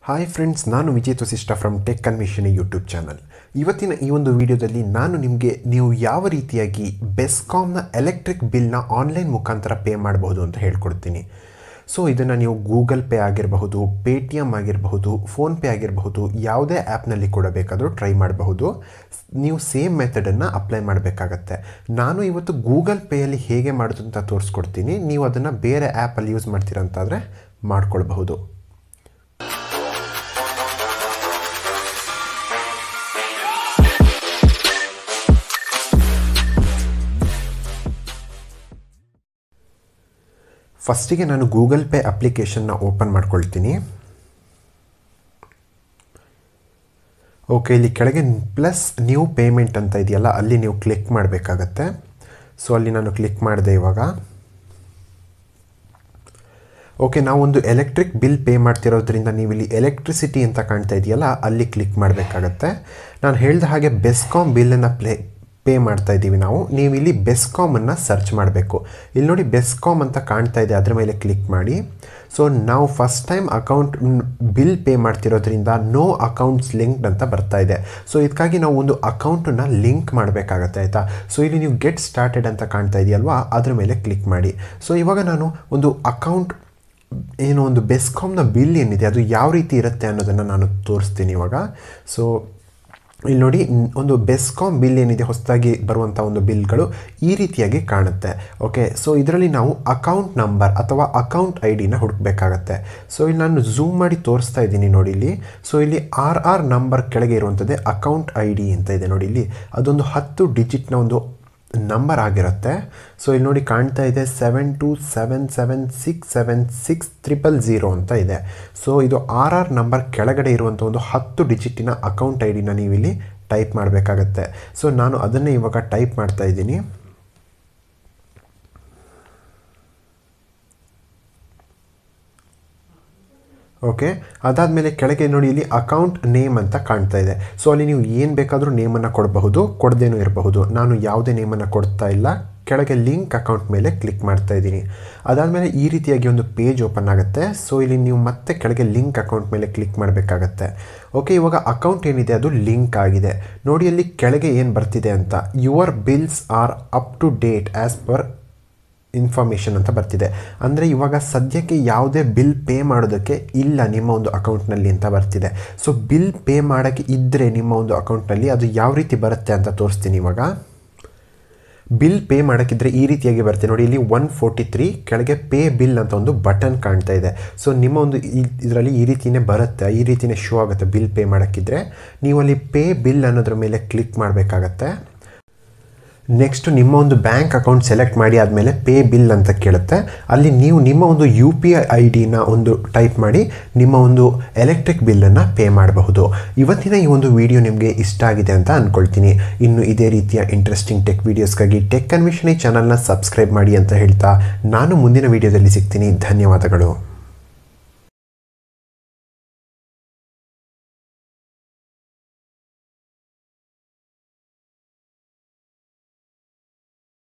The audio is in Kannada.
ಹಾಯ್ ಫ್ರೆಂಡ್ಸ್ ನಾನು ವಿಜಯ್ ವಸಿಷ್ಠ ಫ್ರಮ್ ಟೆಕ್ ಕನ್ವಿಷನ್ ಯೂಟ್ಯೂಬ್ ಚಾನಲ್ ಇವತ್ತಿನ ಈ ಒಂದು ವಿಡಿಯೋದಲ್ಲಿ ನಾನು ನಿಮಗೆ ನೀವು ಯಾವ ರೀತಿಯಾಗಿ ಬೆಸ್ಕಾಮ್ನ ಎಲೆಕ್ಟ್ರಿಕ್ ಬಿಲ್ನ ಆನ್ಲೈನ್ ಮುಖಾಂತರ ಪೇ ಮಾಡಬಹುದು ಅಂತ ಹೇಳ್ಕೊಡ್ತೀನಿ ಸೊ ಇದನ್ನು ನೀವು ಗೂಗಲ್ ಪೇ ಆಗಿರಬಹುದು ಪೇ ಟಿ ಎಮ್ ಆಗಿರಬಹುದು ಫೋನ್ಪೇ ಆಗಿರಬಹುದು ಯಾವುದೇ ಆ್ಯಪ್ನಲ್ಲಿ ಕೂಡ ಬೇಕಾದರೂ ಟ್ರೈ ಮಾಡಬಹುದು ನೀವು ಸೇಮ್ ಮೆಥಡನ್ನು ಅಪ್ಲೈ ಮಾಡಬೇಕಾಗತ್ತೆ ನಾನು ಇವತ್ತು ಗೂಗಲ್ ಪೇಯಲ್ಲಿ ಹೇಗೆ ಮಾಡೋದು ಅಂತ ತೋರಿಸ್ಕೊಡ್ತೀನಿ ನೀವು ಅದನ್ನು ಬೇರೆ ಆ್ಯಪಲ್ಲಿ ಯೂಸ್ ಮಾಡ್ತೀರಂತಾದರೆ ಮಾಡ್ಕೊಳ್ಬಹುದು ಫಸ್ಟಿಗೆ ನಾನು ಗೂಗಲ್ ಪೇ ಅಪ್ಲಿಕೇಶನ್ನ ಓಪನ್ ಮಾಡ್ಕೊಳ್ತೀನಿ ಓಕೆ ಇಲ್ಲಿ ಕೆಳಗೆ ಪ್ಲಸ್ ನ್ಯೂ ಪೇಮೆಂಟ್ ಅಂತ ಇದೆಯಲ್ಲ ಅಲ್ಲಿ ನೀವು ಕ್ಲಿಕ್ ಮಾಡಬೇಕಾಗತ್ತೆ ಸೊ ಅಲ್ಲಿ ನಾನು ಕ್ಲಿಕ್ ಮಾಡಿದೆ ಇವಾಗ ಓಕೆ ನಾವೊಂದು ಎಲೆಕ್ಟ್ರಿಕ್ ಬಿಲ್ ಪೇ ಮಾಡ್ತಿರೋದ್ರಿಂದ ನೀವು ಇಲ್ಲಿ ಎಲೆಕ್ಟ್ರಿಸಿಟಿ ಅಂತ ಕಾಣ್ತಾ ಇದೆಯಲ್ಲ ಅಲ್ಲಿ ಕ್ಲಿಕ್ ಮಾಡಬೇಕಾಗತ್ತೆ ನಾನು ಹೇಳಿದ ಹಾಗೆ ಬೆಸ್ಕಾಮ್ ಬಿಲ್ಲನ್ನು ಪ್ಲೇ ಪೇ ಮಾಡ್ತಾ ಇದ್ದೀವಿ ನಾವು ನೀವು ಇಲ್ಲಿ ಬೆಸ್ಕಾಮನ್ನು ಸರ್ಚ್ ಮಾಡಬೇಕು ಇಲ್ಲಿ ನೋಡಿ ಬೆಸ್ಕಾಮ್ ಅಂತ ಕಾಣ್ತಾ ಇದೆ ಅದರ ಮೇಲೆ ಕ್ಲಿಕ್ ಮಾಡಿ ಸೊ ನಾವು first time account bill pay ಮಾಡ್ತಿರೋದ್ರಿಂದ ನೋ ಅಕೌಂಟ್ಸ್ ಲಿಂಕ್ಡ್ ಅಂತ ಬರ್ತಾ ಇದೆ ಸೊ ಇದಕ್ಕಾಗಿ ನಾವು ಒಂದು ಅಕೌಂಟನ್ನು ಲಿಂಕ್ ಮಾಡಬೇಕಾಗತ್ತೆ ಆಯಿತಾ ಸೊ ಇಲ್ಲಿ ನೀವು ಗೆಟ್ ಸ್ಟಾರ್ಟೆಡ್ ಅಂತ ಕಾಣ್ತಾ ಇದೆಯಲ್ವಾ ಅದ್ರ ಮೇಲೆ ಕ್ಲಿಕ್ ಮಾಡಿ ಸೊ ಇವಾಗ ನಾನು ಒಂದು ಅಕೌಂಟ್ ಏನು ಒಂದು ಬೆಸ್ಕಾಮ್ನ ಬಿಲ್ ಏನಿದೆ ಅದು ಯಾವ ರೀತಿ ಇರುತ್ತೆ ಅನ್ನೋದನ್ನು ನಾನು ತೋರಿಸ್ತೀನಿ ಇವಾಗ ಸೊ ಇಲ್ಲಿ ನೋಡಿ ಒಂದು ಬೆಸ್ಕಾಮ್ ಬಿಲ್ ಏನಿದೆ ಹೊಸದಾಗಿ ಬರುವಂಥ ಒಂದು ಬಿಲ್ಗಳು ಈ ರೀತಿಯಾಗಿ ಕಾಣುತ್ತೆ ಓಕೆ ಸೊ ಇದರಲ್ಲಿ ನಾವು ಅಕೌಂಟ್ ನಂಬರ್ ಅಥವಾ ಅಕೌಂಟ್ ಐ ಡಿನ ಹುಡುಕಬೇಕಾಗತ್ತೆ ಸೊ ಇಲ್ಲಿ ನಾನು ಝೂಮ್ ಮಾಡಿ ತೋರಿಸ್ತಾ ಇದ್ದೀನಿ ನೋಡಿ ಇಲ್ಲಿ ಸೊ ಇಲ್ಲಿ ಆರ್ ಆರ್ ನಂಬರ್ ಕೆಳಗೆ ಇರುವಂಥದ್ದೇ ಅಕೌಂಟ್ ಐ ಡಿ ಅಂತ ಇದೆ ನೋಡಿ ಇಲ್ಲಿ ಅದೊಂದು ಹತ್ತು ಡಿಜಿಟ್ನ ಒಂದು ನಂಬರ್ ಆಗಿರುತ್ತೆ ಸೊ ಇಲ್ಲಿ ನೋಡಿ ಕಾಣ್ತಾ ಇದೆ seven two seven seven six seven six triple zero ಅಂತ ಇದೆ ಸೊ ಇದು ಆರ್ ಆರ್ ನಂಬರ್ ಕೆಳಗಡೆ ಇರುವಂಥ ಒಂದು ಹತ್ತು ಡಿಜಿಟಿನ ಅಕೌಂಟ್ ಐ ಡಿನ ನೀವು ಇಲ್ಲಿ ಟೈಪ್ ಮಾಡಬೇಕಾಗತ್ತೆ ಸೊ ನಾನು ಅದನ್ನೇ ಇವಾಗ ಟೈಪ್ ಮಾಡ್ತಾ ಇದ್ದೀನಿ ಓಕೆ ಅದಾದಮೇಲೆ ಕೆಳಗೆ ನೋಡಿ ಇಲ್ಲಿ ಅಕೌಂಟ್ ನೇಮ್ ಅಂತ ಕಾಣ್ತಾ ಇದೆ ಸೊ ಅಲ್ಲಿ ನೀವು ಏನು ಬೇಕಾದರೂ ನೇಮನ್ನು ಕೊಡಬಹುದು ಕೊಡದೇನೂ ಇರಬಹುದು ನಾನು ಯಾವುದೇ ನೇಮನ್ನು ಕೊಡ್ತಾ ಇಲ್ಲ ಕೆಳಗೆ ಲಿಂಕ್ ಅಕೌಂಟ್ ಮೇಲೆ ಕ್ಲಿಕ್ ಮಾಡ್ತಾ ಇದ್ದೀನಿ ಅದಾದಮೇಲೆ ಈ ರೀತಿಯಾಗಿ ಒಂದು ಪೇಜ್ ಓಪನ್ ಆಗುತ್ತೆ ಸೊ ಇಲ್ಲಿ ನೀವು ಮತ್ತೆ ಕೆಳಗೆ ಲಿಂಕ್ ಅಕೌಂಟ್ ಮೇಲೆ ಕ್ಲಿಕ್ ಮಾಡಬೇಕಾಗತ್ತೆ ಓಕೆ ಇವಾಗ ಅಕೌಂಟ್ ಏನಿದೆ ಅದು ಲಿಂಕ್ ಆಗಿದೆ ನೋಡಿ ಅಲ್ಲಿ ಕೆಳಗೆ ಏನು ಬರ್ತಿದೆ ಅಂತ your bills are up to date as per information ಅಂತ ಬರ್ತಿದೆ ಅಂದರೆ ಇವಾಗ ಸದ್ಯಕ್ಕೆ ಯಾವುದೇ ಬಿಲ್ ಪೇ ಮಾಡೋದಕ್ಕೆ ಇಲ್ಲ ನಿಮ್ಮ ಒಂದು ಅಕೌಂಟ್ನಲ್ಲಿ ಅಂತ ಬರ್ತಿದೆ ಸೊ ಬಿಲ್ ಪೇ ಮಾಡೋಕ್ಕೆ ಇದ್ದರೆ ನಿಮ್ಮ ಒಂದು ಅಕೌಂಟ್ನಲ್ಲಿ ಅದು ಯಾವ ರೀತಿ ಬರುತ್ತೆ ಅಂತ ತೋರಿಸ್ತೀನಿ ಇವಾಗ ಬಿಲ್ ಪೇ ಮಾಡೋಕ್ಕಿದ್ರೆ ಈ ರೀತಿಯಾಗಿ ಬರುತ್ತೆ ನೋಡಿ ಇಲ್ಲಿ ಒನ್ ಫೋರ್ಟಿ ತ್ರೀ ಕೆಳಗೆ ಪೇ ಬಿಲ್ ಅಂತ ಒಂದು ಬಟನ್ ಕಾಣ್ತಾ ಇದೆ ಸೊ ನಿಮ್ಮ ಒಂದು ಇದರಲ್ಲಿ ಈ ರೀತಿಯೇ ಬರುತ್ತೆ ಈ ರೀತಿಯೇ ಶೋ ಆಗುತ್ತೆ ಬಿಲ್ ಪೇ ಮಾಡೋಕ್ಕಿದ್ರೆ ನೀವು ಅಲ್ಲಿ ಪೇ ಬಿಲ್ ಅನ್ನೋದ್ರ ಮೇಲೆ ಕ್ಲಿಕ್ ಮಾಡಬೇಕಾಗತ್ತೆ ನೆಕ್ಸ್ಟ್ ನಿಮ್ಮ ಒಂದು ಬ್ಯಾಂಕ್ ಅಕೌಂಟ್ ಸೆಲೆಕ್ಟ್ ಮಾಡಿ ಆದಮೇಲೆ ಪೇ ಬಿಲ್ ಅಂತ ಕೇಳುತ್ತೆ ಅಲ್ಲಿ ನೀವು ನಿಮ್ಮ ಒಂದು ಯು ಪಿ ಐ ಐ ಡಿನ ಒಂದು ಟೈಪ್ ಮಾಡಿ ನಿಮ್ಮ ಒಂದು ಎಲೆಕ್ಟ್ರಿಕ್ ಬಿಲ್ಲನ್ನು ಪೇ ಮಾಡಬಹುದು ಇವತ್ತಿನ ಈ ಒಂದು ವಿಡಿಯೋ ನಿಮಗೆ ಇಷ್ಟ ಆಗಿದೆ ಅಂತ ಅಂದ್ಕೊಳ್ತೀನಿ ಇನ್ನು ಇದೇ ರೀತಿಯ ಇಂಟ್ರೆಸ್ಟಿಂಗ್ ಟೆಕ್ ವೀಡಿಯೋಸ್ಗಾಗಿ ಟೆಕ್ ಕನ್ವಿಷನ್ ಈ ಚಾನಲ್ನ ಸಬ್ಸ್ಕ್ರೈಬ್ ಮಾಡಿ ಅಂತ ಹೇಳ್ತಾ ನಾನು ಮುಂದಿನ ವಿಡಿಯೋದಲ್ಲಿ ಸಿಗ್ತೀನಿ ಧನ್ಯವಾದಗಳು